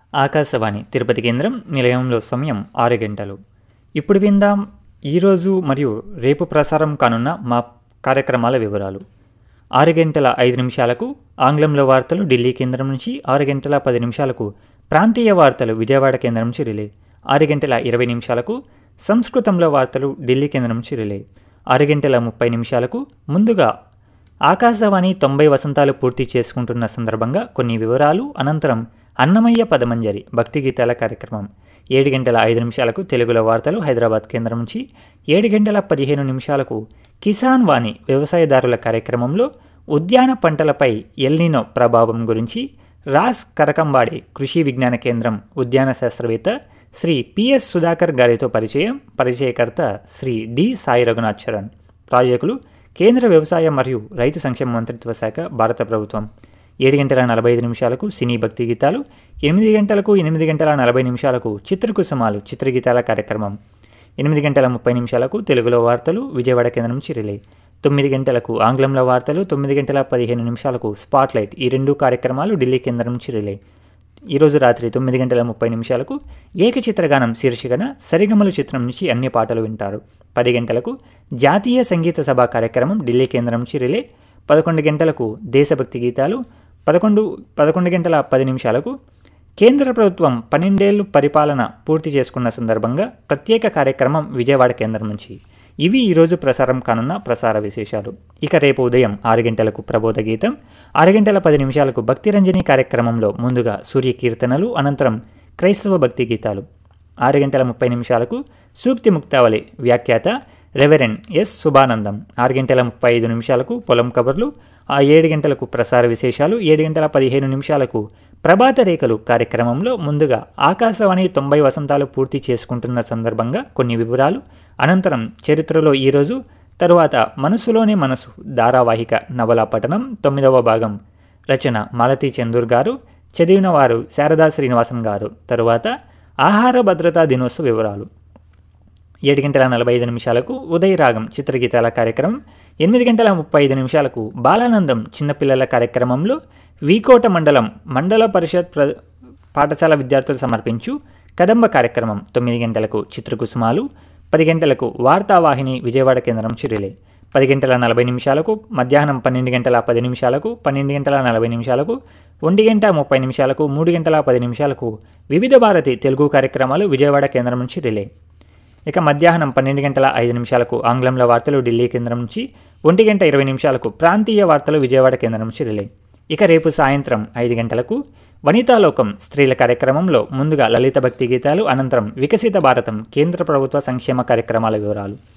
ఆకాశవాణి తిరుపతి కేంద్రం నిలయంలో సమయం ఆరు గంటలు ఇప్పుడు విందాం ఈరోజు మరియు రేపు ప్రసారం కానున్న మా కార్యక్రమాల వివరాలు ఆరు గంటల ఐదు నిమిషాలకు ఆంగ్లంలో వార్తలు ఢిల్లీ కేంద్రం నుంచి ఆరు గంటల పది నిమిషాలకు ప్రాంతీయ వార్తలు విజయవాడ కేంద్రం నుంచి రిలే ఆరు గంటల ఇరవై నిమిషాలకు సంస్కృతంలో వార్తలు ఢిల్లీ కేంద్రం నుంచి రిలే ఆరు గంటల ముప్పై నిమిషాలకు ముందుగా ఆకాశవాణి తొంభై వసంతాలు పూర్తి చేసుకుంటున్న సందర్భంగా కొన్ని వివరాలు అనంతరం అన్నమయ్య పదమంజరి భక్తి గీతాల కార్యక్రమం ఏడు గంటల ఐదు నిమిషాలకు తెలుగులో వార్తలు హైదరాబాద్ కేంద్రం నుంచి ఏడు గంటల పదిహేను నిమిషాలకు కిసాన్ వాణి వ్యవసాయదారుల కార్యక్రమంలో ఉద్యాన పంటలపై ఎల్నినో ప్రభావం గురించి రాస్ కరకంబాడి కృషి విజ్ఞాన కేంద్రం ఉద్యాన శాస్త్రవేత్త శ్రీ పిఎస్ సుధాకర్ గారితో పరిచయం పరిచయకర్త శ్రీ డి సాయి రఘునాథ్ చరణ్ ప్రాయోజకులు కేంద్ర వ్యవసాయ మరియు రైతు సంక్షేమ మంత్రిత్వ శాఖ భారత ప్రభుత్వం ఏడు గంటల నలభై ఐదు నిమిషాలకు సినీ భక్తి గీతాలు ఎనిమిది గంటలకు ఎనిమిది గంటల నలభై నిమిషాలకు చిత్రకుసుమాలు చిత్రగీతాల కార్యక్రమం ఎనిమిది గంటల ముప్పై నిమిషాలకు తెలుగులో వార్తలు విజయవాడ కేంద్రం నుంచి రిలే తొమ్మిది గంటలకు ఆంగ్లంలో వార్తలు తొమ్మిది గంటల పదిహేను నిమిషాలకు స్పాట్లైట్ ఈ రెండు కార్యక్రమాలు ఢిల్లీ కేంద్రం నుంచి రిలే ఈరోజు రాత్రి తొమ్మిది గంటల ముప్పై నిమిషాలకు ఏకచిత్రగానం శీర్షికన సరిగమలు చిత్రం నుంచి అన్ని పాటలు వింటారు పది గంటలకు జాతీయ సంగీత సభ కార్యక్రమం ఢిల్లీ కేంద్రం నుంచి రిలే పదకొండు గంటలకు దేశభక్తి గీతాలు పదకొండు పదకొండు గంటల పది నిమిషాలకు కేంద్ర ప్రభుత్వం పన్నెండేళ్లు పరిపాలన పూర్తి చేసుకున్న సందర్భంగా ప్రత్యేక కార్యక్రమం విజయవాడ కేంద్రం నుంచి ఇవి ఈరోజు ప్రసారం కానున్న ప్రసార విశేషాలు ఇక రేపు ఉదయం ఆరు గంటలకు ప్రబోధ గీతం ఆరు గంటల పది నిమిషాలకు భక్తిరంజని కార్యక్రమంలో ముందుగా సూర్య కీర్తనలు అనంతరం క్రైస్తవ భక్తి గీతాలు ఆరు గంటల ముప్పై నిమిషాలకు సూక్తి ముక్తావళి వ్యాఖ్యాత రెవరెండ్ ఎస్ శుభానందం ఆరు గంటల ముప్పై ఐదు నిమిషాలకు పొలం కబర్లు ఆ ఏడు గంటలకు ప్రసార విశేషాలు ఏడు గంటల పదిహేను నిమిషాలకు ప్రభాత రేఖలు కార్యక్రమంలో ముందుగా ఆకాశవాణి తొంభై వసంతాలు పూర్తి చేసుకుంటున్న సందర్భంగా కొన్ని వివరాలు అనంతరం చరిత్రలో ఈరోజు తరువాత మనసులోని మనసు ధారావాహిక నవల పఠనం తొమ్మిదవ భాగం రచన మాలతీ చందూర్ గారు చదివిన వారు శారదా శ్రీనివాసన్ గారు తరువాత ఆహార భద్రతా దినోత్సవ వివరాలు ఏడు గంటల నలభై ఐదు నిమిషాలకు ఉదయ రాగం చిత్రగీతాల కార్యక్రమం ఎనిమిది గంటల ముప్పై ఐదు నిమిషాలకు బాలానందం చిన్నపిల్లల కార్యక్రమంలో వీకోట మండలం మండల పరిషత్ ప్ర పాఠశాల విద్యార్థులు సమర్పించు కదంబ కార్యక్రమం తొమ్మిది గంటలకు చిత్రకుసుమాలు పది గంటలకు వార్తావాహిని విజయవాడ కేంద్రం చిరిలే పది గంటల నలభై నిమిషాలకు మధ్యాహ్నం పన్నెండు గంటల పది నిమిషాలకు పన్నెండు గంటల నలభై నిమిషాలకు ఒంటి గంట ముప్పై నిమిషాలకు మూడు గంటల పది నిమిషాలకు వివిధ భారతి తెలుగు కార్యక్రమాలు విజయవాడ కేంద్రం నుంచి రిలే ఇక మధ్యాహ్నం పన్నెండు గంటల ఐదు నిమిషాలకు ఆంగ్లంలో వార్తలు ఢిల్లీ కేంద్రం నుంచి ఒంటి గంట ఇరవై నిమిషాలకు ప్రాంతీయ వార్తలు విజయవాడ కేంద్రం నుంచి రిలే ఇక రేపు సాయంత్రం ఐదు గంటలకు వనితాలోకం స్త్రీల కార్యక్రమంలో ముందుగా లలిత భక్తి గీతాలు అనంతరం వికసిత భారతం కేంద్ర ప్రభుత్వ సంక్షేమ కార్యక్రమాల వివరాలు